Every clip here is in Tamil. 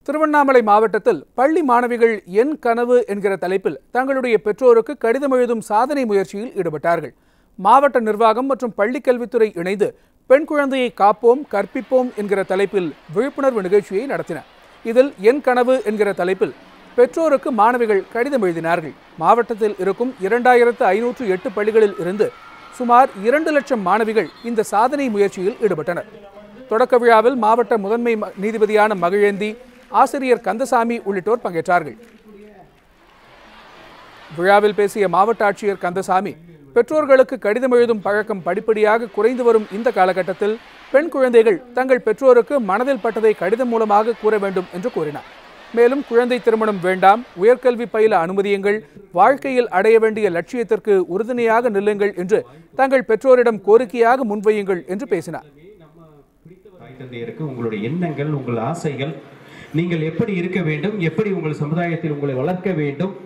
திருவண்ணாமலை மாவட்டத்தில் பள்ளி மாணவிகள் என் கனவு என்கிற தலைப்பில் தங்களுடைய பெற்றோருக்கு கடிதம் எழுதும் சாதனை முயற்சியில் ஈடுபட்டார்கள் மாவட்ட நிர்வாகம் மற்றும் பள்ளிக்கல்வித்துறை இணைந்து பெண் குழந்தையை காப்போம் கற்பிப்போம் என்கிற தலைப்பில் விழிப்புணர்வு நிகழ்ச்சியை நடத்தின இதில் என் கனவு என்கிற தலைப்பில் பெற்றோருக்கு மாணவிகள் கடிதம் எழுதினார்கள் மாவட்டத்தில் இருக்கும் இரண்டாயிரத்து ஐநூற்று எட்டு பள்ளிகளில் இருந்து சுமார் இரண்டு லட்சம் மாணவிகள் இந்த சாதனை முயற்சியில் ஈடுபட்டனர் தொடக்க விழாவில் மாவட்ட முதன்மை ம- நீதிபதியான மகிழேந்தி ஆசிரியர் கந்தசாமி உள்ளிட்டோர் பங்கேற்றார்கள் விழாவில் பேசிய மாவட்ட ஆட்சியர் கந்தசாமி பெற்றோர்களுக்கு கடிதம் எழுதும் பழக்கம் படிப்படியாக குறைந்து வரும் இந்த காலகட்டத்தில் பெண் குழந்தைகள் தங்கள் பெற்றோருக்கு மனதில் பட்டதை கடிதம் மூலமாக கூற வேண்டும் என்று கூறினார் மேலும் குழந்தை திருமணம் வேண்டாம் உயர்கல்வி பயில அனுமதியுங்கள் வாழ்க்கையில் அடைய வேண்டிய லட்சியத்திற்கு உறுதுணையாக நில்லுங்கள் என்று தங்கள் பெற்றோரிடம் கோரிக்கையாக முன்வையுங்கள் என்று பேசினார் தாய் தந்தையருக்கு உங்களுடைய எண்ணங்கள் உங்கள் ஆசைகள் நீங்கள் எப்படி இருக்க வேண்டும் எப்படி உங்கள் சமுதாயத்தில் உங்களை வளர்க்க வேண்டும்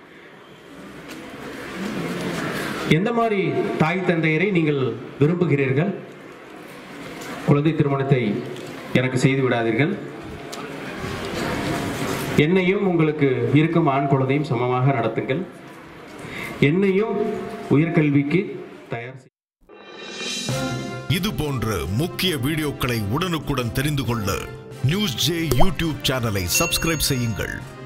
எந்த மாதிரி தாய் தந்தையரை நீங்கள் விரும்புகிறீர்கள் குழந்தை திருமணத்தை எனக்கு செய்து விடாதீர்கள் என்னையும் உங்களுக்கு இருக்கும் ஆண் குழந்தையும் சமமாக நடத்துங்கள் என்னையும் உயர்கல்விக்கு தயார் செய்ய இது போன்ற முக்கிய வீடியோக்களை உடனுக்குடன் தெரிந்து கொள்ள நியூஸ் ஜே யூடியூப் சேனலை சப்ஸ்கிரைப் செய்யுங்கள்